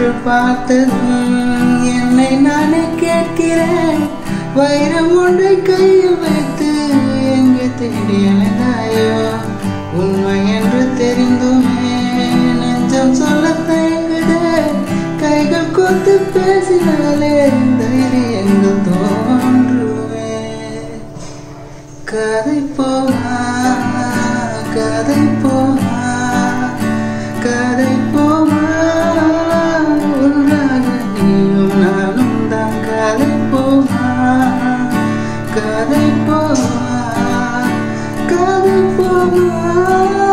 என்று பார்த்ததும் என்னை நானே கேட்கிறேன் வைரம் ஒன்றை கையில் வைத்து எங்கே தேடி அலைந்தாயோ உண்மை என்று தெரிந்துமே நெஞ்சம் சொல்ல தயங்குதே கைகள் கோத்து பேசினாலே தைரியங்கள் தோன்றுவே கதை போமா கதை போமா கதை போமா ஒன்றாக நீயும் நானும் தான் கதை போமா கதை போமா கதை போமா